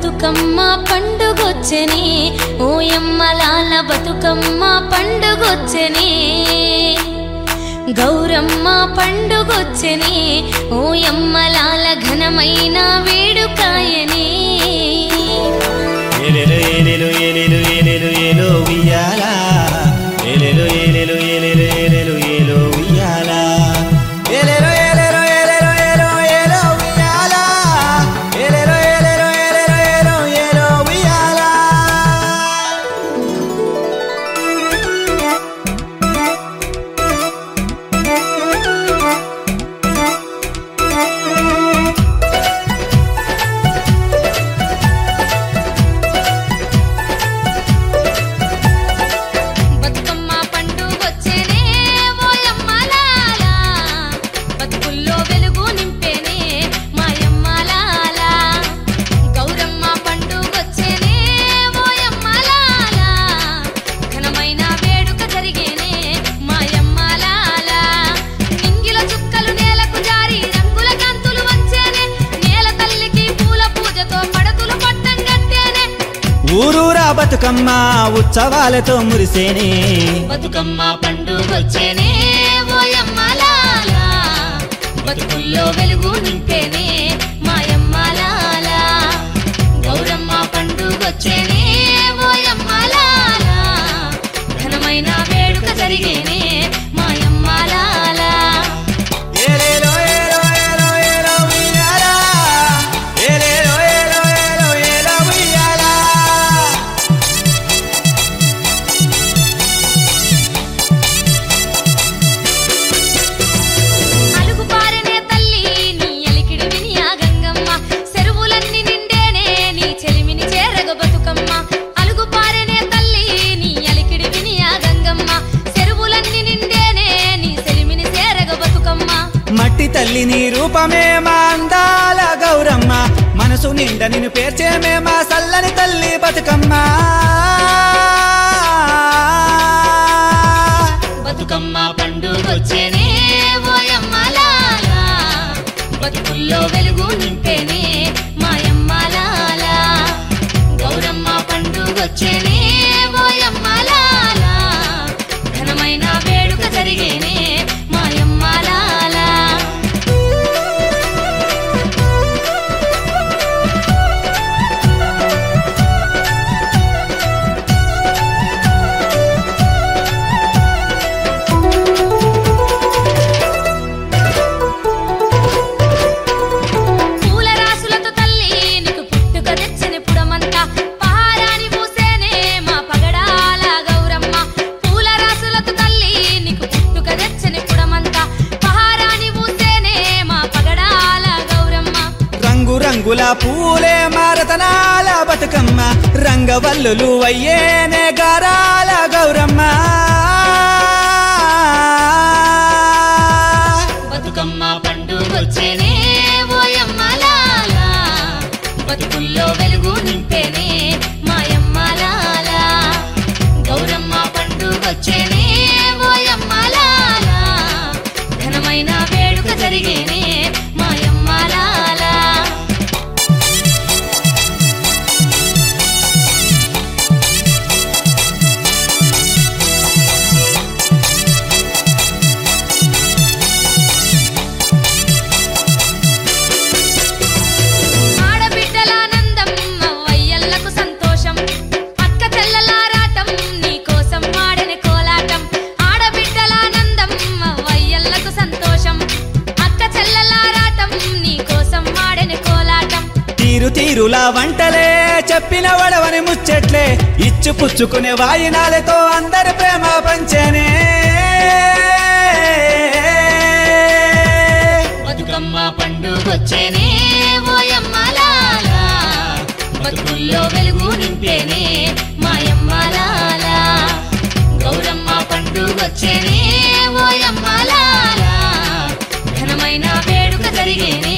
బతుకమ్మ పండుగొచ్చని ఓయమ్మలాల బతుకమ్మ పండుగొచ్చని గౌరమ్మ పండుగొచ్చని ఓయమ్మలాల ఘనమైన వేడుకాయని ఏలేలు ఏలేలు ఏలేలు ఏలేలు ఏలో ఉయ్యాల ఏలేలు ఏలేలు ఏలేలు ఏలేలు ఏలో ఉయ్యాల ఏలేలు ఏలేలు ఏలేలు ఏలో ఏలో ఉయ్యాల ఏలేలు ఏలేలు ఏలేలు ఏలో ఏలో ఉయ్యాల బతుకమ్మ పండుగొచ్చేనే ఓయమ్మలాల బతుకుల్లో వెలుగు నింపేనే మాయమ్మలాల గౌరమ్మ పండుగొచ్చేనే ఓయమ్మలాల ఘనమైన వేడుక జరిగేనే మాయమ్మలాల నింగిల చుక్కలు నేలకు జారి రంగుల కాంతులు వచ్చేనే నేల తల్లికి పూల పూజతో పడతులు పట్టం కట్టేనే ఊరూరా బతుకమ్మ ఉత్సవాలతో మురిసేనే బతుకమ్మ పండుగొచ్చేనే ఓయమ్మలాల బతుకుల్లో వెలుగు నింపేనే మాయమ్మలాల గౌరమ్మ పండుగొచ్చేనే ఓయమ్మలాల ఘనమైన వేడుక జరిగేనే మాయమ్మలాల ఏలేలో ఏలో ఏలో ఏలో ఉయ్యాల ఏలేలో ఏలో ఏలో ఏలో ఉయ్యాల అలుగు పారనే తల్లి నీ అలికిడి విని ఆ గంగమ్మ చెరువులన్నీ నిండేనే నీ చెలిమిని చేరగ బతుకమ్మ అలుగు పారనే తల్లి నీ అలికిడి విని ఆ గంగమ్మ చెరువులన్నీ నిండేనే నీ చెలిమిని చేరగ బతుకమ్మ మట్టి తల్లి నీ రూపమే మా అందాల గౌరమ్మ మనసు నిండ నిన్ను పేర్చేమే మా సల్లని తల్లి బతుకమ్మ బతుకమ్మ పండుగొచ్చేనే ఓయమ్మలాల బతుకుల్లో వెలుగు నింపేనే మాయమ్మలాల గౌరమ్మ పండుగొచ్చేనే ఓయమ్మలాల ఘనమైన వేడుక జరిగేనే మాయమ్మలాల పూల రాసులతో తల్లి నీకు పుట్టుక తెచ్చని పుడమంతా పహారాని పూసేనే మా పగడాల గౌరమ్మ పూల రాసులతో తల్లి నీకు పుట్టుక తెచ్చని పుడమంతా పహారాని పూసేనే మా పగడాల గౌరమ్మ రంగు రంగుల పూలే మారతనాల బతుకమ్మ రంగవల్లులు అయ్యేనే గారాల గౌరమ్మ బతుకమ్మ పండుగొచ్చేనే ఓయమ్మలాల బతుకుల్లో వెలుగు నింపేనే మాయమ్మలాల గౌరమ్మ పండుగొచ్చేనే ఓయమ్మలాల ఘనమైన వేడుక జరిగేనే మాయమ్మలాల ఆడబిడ్డలానందం అవ్వయ్యలకు సంతోషం అక్క చెల్లలారాటం నీ కోసం వాడని కోలాటం ఆడబిడ్డలానందం అవ్వయ్యలకు సంతోషం అక్క చెల్లలారాటం నీ కోసం వాడని కోలాటం తీరు తీరులా వంటలే చెప్పిన వడవని ముచ్చట్లే ఇచ్చు పుచ్చుకునే వాయినాలతో అందరి ప్రేమ పంచేనే బతుకమ్మ పండుగొచ్చేనే ఓయమ్మలాల బతుకుల్లో వెలుగు నింపేనే మాయమ్మలాల గౌరమ్మ పండుగొచ్చేనే ఓయమ్మలాల ఘనమైన వేడుక జరిగేనే